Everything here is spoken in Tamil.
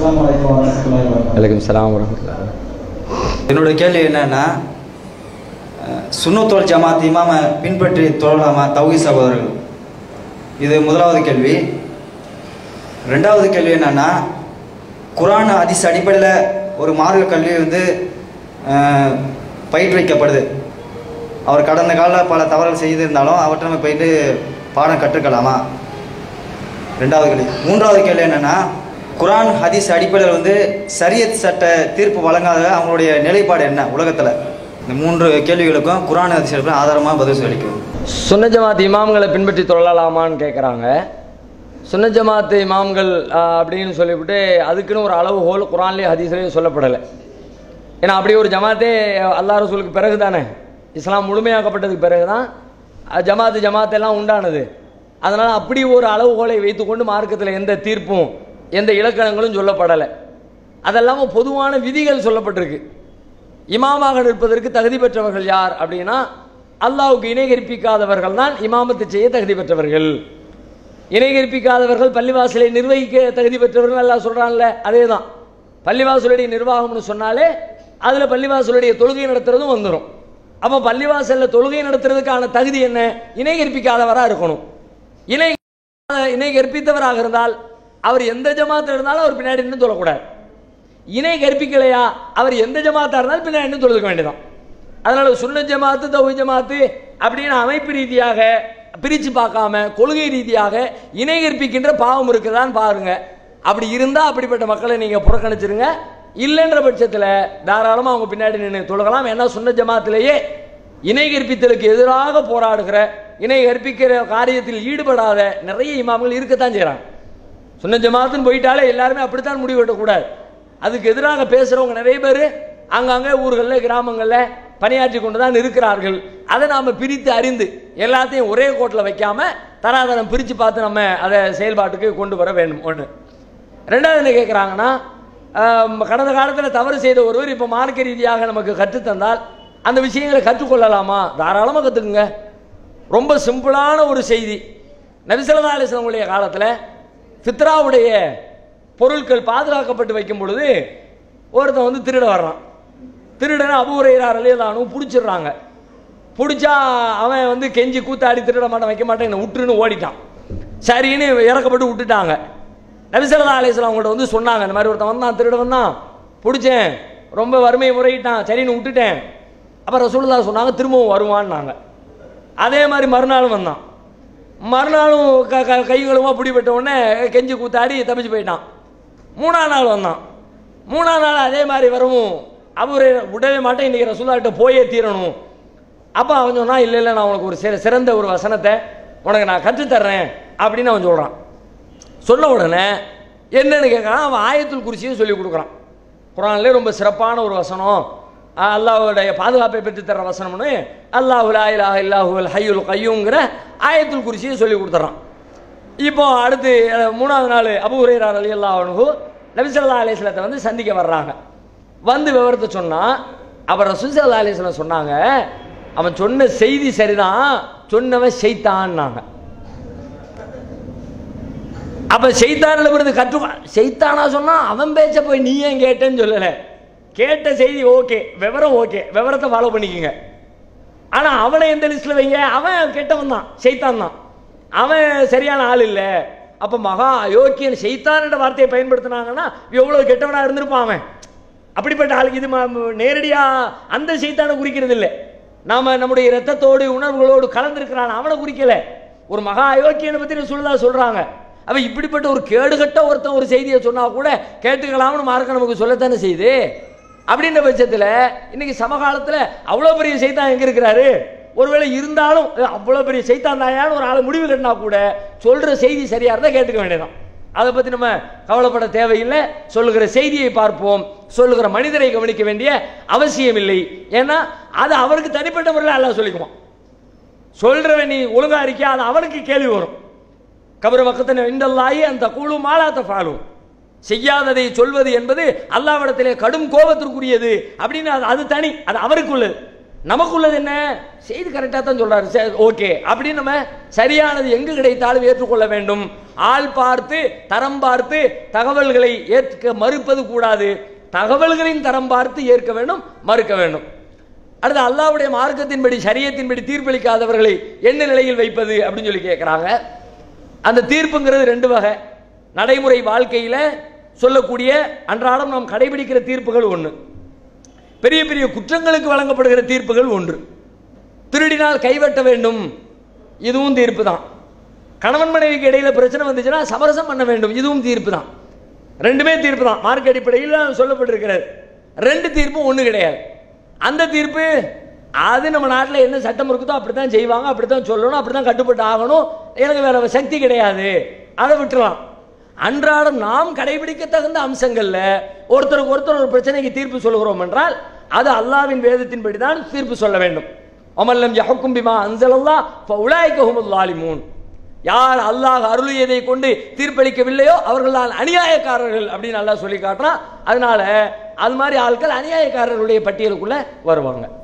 அஸ்ஸலாமு அலைக்கும் வரஹ்மத்துல்லாஹி வபரகாத்துஹு வலைக்கம் சலாம் வரமத்துல்லாஹ் என்னோட கேள்வி என்னன்னா அஹ், சுன்னத்தோல் ஜமாத் இமாம பின்பற்றி தொழலாமா தௌஹி சகோதரர்கள் இது முதலாவது கேள்வி ரெண்டாவது கேள்வி என்னன்னா குரான் ஹதீஸ் அடிப்படையில் ஒரு மார்க்க கல்வி வந்து அஹ், பயிற்றுவிக்கப்படுது அவர் கடந்த காலில் பல தவறுகள் செய்திருந்தாலும் அவற்றை நம்ம போயிட்டு பாடம் கற்றுக்கலாமா ரெண்டாவது கேள்வி மூன்றாவது கேள்வி என்னன்னா குரான் ஹதீஸ் அடிப்படையில் வந்து சரியத் சட்ட தீர்ப்பு வழங்காத அவங்களுடைய நிலைப்பாடு என்ன உலகத்தில் இந்த மூன்று கேள்விகளுக்கும் குரான் ஹதீஸ் அடிப்படையில் ஆதாரமாக பதில் சொல்லிக்கும் சுன்ன ஜமாத் இமாம்களை பின்பற்றி தொழலாமான்னு கேட்குறாங்க சுன்ன ஜமாத் இமாம்கள் ஆஹ், அப்படின்னு சொல்லிவிட்டு அதுக்குன்னு ஒரு அளவுகோல் குரான்லேயே ஹதீஸ்லேயும் சொல்லப்படலை ஏன்னா அப்படி ஒரு ஜமாத்தே அல்லா ரசூலுக்கு பிறகு தானே இஸ்லாம் முழுமையாக்கப்பட்டதுக்கு பிறகு தான் அஹ், ஜமாத்து ஜமாத் எல்லாம் உண்டானது அதனால் அப்படி ஒரு அளவுகோலை வைத்துக்கொண்டு மார்க்கத்தில் எந்த தீர்ப்பும் எந்த இலக்கணங்களும் சொல்லப்படலை அதெல்லாம பொதுவான விதிகள் சொல்லப்பட்டிருக்கு இமாமாக நிற்பதற்கு தகுதி பெற்றவர்கள் யார் அப்படின்னா அல்லாஹ்வுக்கு இணை கற்பிக்காதவர்கள் தான் இமாமத்து செய்ய தகுதி பெற்றவர்கள் இணை கற்பிக்காதவர்கள் பள்ளிவாசலை நிர்வகிக்க தகுதி பெற்றவர்கள் எல்லாம் சொல்றான்ல அதே தான் பள்ளிவாசலுடைய நிர்வாகம்னு சொன்னாலே அதுல பள்ளிவாசலுடைய தொழுகை நடத்துறதும் வந்துடும் அப்போ பள்ளிவாசல்ல தொழுகை நடத்துறதுக்கான தகுதி என்ன இணை கற்பிக்காதவரா இருக்கணும் இணை இணை கற்பித்தவராக இருந்தால் அவர் எந்த ஜமாத்தில் இருந்தாலும் அவர் பின்னாடி நின்று சொல்லக்கூடாது இணை கற்பிக்கலையா அவர் எந்த ஜமாத்தா இருந்தாலும் பின்னாடி நின்று தொழுதுக்க வேண்டியதான் அதனால சுன்ன ஜமாத்து தௌஹி ஜமாத்து அப்படின்னு அமைப்பு ரீதியாக பிரித்து பார்க்காம கொள்கை ரீதியாக இணை கற்பிக்கின்ற பாவம் இருக்குதான்னு பாருங்க அப்படி இருந்தால் அப்படிப்பட்ட மக்களை நீங்கள் புறக்கணிச்சிருங்க இல்லைன்ற பட்சத்தில் தாராளமாக அவங்க பின்னாடி நின்று தொழுகலாம் ஏன்னா சுன்ன ஜமாத்திலேயே இணை கற்பித்தலுக்கு எதிராக போராடுகிற இணை கற்பிக்கிற காரியத்தில் ஈடுபடாத நிறைய இமாம்கள் இருக்கத்தான் செய்கிறாங்க சுன்ன ஜமாத்துன்னு போயிட்டாலே எல்லாருமே அப்படித்தான் முடிவு வெட்டக்கூடாது அதுக்கு எதிராக பேசுகிறவங்க நிறைய பேர் அங்கங்கே ஊர்களில் கிராமங்களில் பணியாற்றி கொண்டு தான் இருக்கிறார்கள் அதை நாம் பிரித்து அறிந்து எல்லாத்தையும் ஒரே கோட்டில் வைக்காம தராதரம் பிரித்து பார்த்து நம்ம அதை செயல்பாட்டுக்கு கொண்டு வர வேண்டும் ஒன்று ரெண்டாவது என்ன கேட்குறாங்கன்னா ஆம், கடந்த காலத்தில் தவறு செய்த ஒருவர் இப்போ மார்க்க ரீதியாக நமக்கு கற்றுத்தந்தால் அந்த விஷயங்களை கற்றுக்கொள்ளலாமா தாராளமாக கற்றுக்குங்க ரொம்ப சிம்பிளான ஒரு செய்தி நபிசல்லா அலிஸ்லமுடைய காலத்தில் ஃபித்ராவுடைய பொருட்கள் பாதுகாக்கப்பட்டு வைக்கும் பொழுது ஒருத்தன் வந்து திருட வர்றான் திருடனை அபூரையரார் அலையதானும் பிடிச்சிடுறாங்க பிடிச்சா அவன் வந்து கெஞ்சி கூத்தாடி திருட மாட்டேன் வைக்க மாட்டேன் என்னை விட்டுருன்னு ஓடிட்டான் சரின்னு இறக்கப்பட்டு விட்டுட்டாங்க நபிசல்லா அலிஸ்லாம் அவங்கள்ட்ட வந்து சொன்னாங்க இந்த மாதிரி ஒருத்தன் வந்தான் திருட வந்தான் பிடிச்சேன் ரொம்ப வறுமையை முறையிட்டான் சரின்னு விட்டுட்டேன் அப்போ ரசூலுல்லா சொன்னாங்க திரும்பவும் வருவான்னாங்க அதே மாதிரி மறுநாளும் வந்தான் மறுநாளும் க க கைகளுமா பிடிபட்ட உடனே கெஞ்சி கூத்தாடி தப்பிச்சு போயிட்டான் மூணாம் நாள் வந்தான் மூணாம் நாள் அதே மாதிரி வரவும் அவரு விடவே மாட்டேன் இன்னைக்கு ரசூல்லாட்ட போயே தீரணும் அப்போ அவன் சொன்னான் இல்லை இல்லை நான் உனக்கு ஒரு சிற சிறந்த ஒரு வசனத்தை உனக்கு நான் கற்றுத்தர்றேன் அப்படின்னு அவன் சொல்கிறான் சொன்ன உடனே என்னன்னு கேட்குறான் அவன் ஆயத்துல் குறிச்சியும் சொல்லி கொடுக்குறான் குரான்லேயே ரொம்ப சிறப்பான ஒரு வசனம் அஹ் அல்லாஹ்வுடைய பாதுகாப்பை பெற்று தர வசனம்னு அல்லாஹு லா இலாஹ இல்லாஹுல் ஹய்யுல் கையுங்கிற ஆயத்துல் குறிச்சியை சொல்லி கொடுத்துட்றான் இப்போ அடுத்து அஹ், மூணாவது நாள் அபு ஹுரைரா அலி அல்லாஹு நபிசல்லா அலிஸ்லத்தை வந்து சந்திக்க வர்றாங்க வந்து விவரத்தை சொன்னா அவர் ரசூசல்லா அலிஸ்லாம் சொன்னாங்க அவன் சொன்ன செய்தி சரிதான் சொன்னவன் செய்தான்னாங்க அப்ப செய்தானில் இருந்து கற்று செய்தானா சொன்னா அவன் பேச்ச போய் நீ ஏன் கேட்டேன்னு சொல்லல கேட்ட செய்தி ஓகே விவரம் ஓகே விவரத்தை ஃபாலோ பண்ணிக்கோங்க ஆனா அவனை எந்த லிஸ்ட்ல வைங்க அவன் கெட்டவன் தான் செய்தான் தான் அவன் சரியான ஆள் இல்ல அப்ப மகா அயோக்கியன் செய்தான் என்ற வார்த்தையை பயன்படுத்தினாங்கன்னா எவ்வளவு கெட்டவனா இருந்திருப்பான் அவன் அப்படிப்பட்ட ஆளுக்கு இது ம- நேரடியா அந்த செய்தானை குறிக்கிறது இல்லை நாம நம்முடைய ரத்தத்தோடு உணர்வுகளோடு கலந்திருக்கிறான் அவனை குறிக்கல ஒரு மகா அயோக்கியனை பத்தி சொல்லுதா சொல்றாங்க அவன் இப்படிப்பட்ட ஒரு கேடுகட்ட ஒருத்தன் ஒரு செய்தியை சொன்னா கூட கேட்டுக்கலாம்னு மார்க்க நமக்கு சொல்லத்தானே செய்யுது அப்படின்ற பட்சத்தில் இன்னைக்கு சமகாலத்தில் அவ்வளோ பெரிய சைத்தான் எங்க இருக்கிறாரு ஒருவேளை இருந்தாலும் அஹ், அவ்வளோ பெரிய சைத்தான் தாயான்னு ஒரு ஆளை முடிவு கட்டினா கூட சொல்ற செய்தி சரியா இருந்தால் கேட்டுக்க வேண்டியதான் அதை பற்றி நம்ம கவலைப்பட தேவையில்லை சொல்லுகிற செய்தியை பார்ப்போம் சொல்லுகிற மனிதரை கவனிக்க வேண்டிய அவசியம் இல்லை ஏன்னா அது அவருக்கு தனிப்பட்ட முறையில் அல்லாஹ் சொல்லிக்குவான் சொல்றவன் நீ ஒழுங்கா இருக்கியா அது அவனுக்கு கேள்வி வரும் கபர பக்கத்தின இந்தல்லாயி அந்த குழு மாலாத்த ஃபாலும் செய்யாததை சொல்வது என்பது அல்லாவிடத்திலே கடும் கோபத்திற்குரியது அப்படின்னு அது அது தனி அது அவருக்குள்ளது நமக்குள்ளது என்ன செய்தி கரெக்டாக தான் சொல்றாரு சரி ஓகே அப்படின்னு நம்ம சரியானது எங்கு கிடைத்தாலும் ஏற்றுக்கொள்ள வேண்டும் ஆள் பார்த்து தரம் பார்த்து தகவல்களை ஏற்க மறுப்பது கூடாது தகவல்களின் தரம் பார்த்து ஏற்க வேண்டும் மறுக்க வேண்டும் அடுத்து அல்லாஹ்வுடைய மார்க்கத்தின்படி சரியத்தின்படி தீர்ப்பளிக்காதவர்களை என்ன நிலையில் வைப்பது அப்படின்னு சொல்லி கேட்குறாங்க அந்த தீர்ப்புங்கிறது ரெண்டு வகை நடைமுறை வாழ்க்கையில சொல்லக்கூடிய அன்றாடம் நாம் கடைபிடிக்கிற தீர்ப்புகள் ஒன்று பெரிய பெரிய குற்றங்களுக்கு வழங்கப்படுகிற தீர்ப்புகள் ஒன்று திருடினால் கைவெட்ட வேண்டும் இதுவும் தீர்ப்பு தான் கணவன் மனைவிக்கு இடையில பிரச்சனை வந்துச்சுன்னா சமரசம் பண்ண வேண்டும் இதுவும் தீர்ப்பு தான் ரெண்டுமே தீர்ப்பு தான் மார்க் அடிப்படையில் சொல்லப்பட்டிருக்கிறது ரெண்டு தீர்ப்பும் ஒன்று கிடையாது அந்த தீர்ப்பு அது நம்ம நாட்டில் என்ன சட்டம் இருக்குதோ அப்படி தான் செய்வாங்க அப்படி தான் சொல்லணும் அப்படி தான் கட்டுப்பட்டு ஆகணும் எனக்கு வேற சக்தி கிடையாது அதை விட்டுறலாம் அன்றாடம் நாம் கடைபிடிக்க தகுந்த அம்சங்கள்ல ஒருத்தருக்கு ஒருத்தர் ஒரு பிரச்சனைக்கு தீர்ப்பு சொல்கிறோம் என்றால் அது அல்லாவின் வேதத்தின்படி தான் தீர்ப்பு சொல்ல வேண்டும் அமல்லம் யஹக்கும் பிமா அன்சலல்லா ஃபஉலாய்கஹுமுல் லாலிமூன் யார் அல்லாஹ் அருளியதை கொண்டு தீர்ப்பளிக்கவில்லையோ அவர்கள் தான் அநியாயக்காரர்கள் அப்படின்னு அல்லாஹ் சொல்லி காட்டுறான் அதனால அது மாதிரி ஆட்கள் அநியாயக்காரர்களுடைய பட்டியலுக்குள்ள வருவாங்க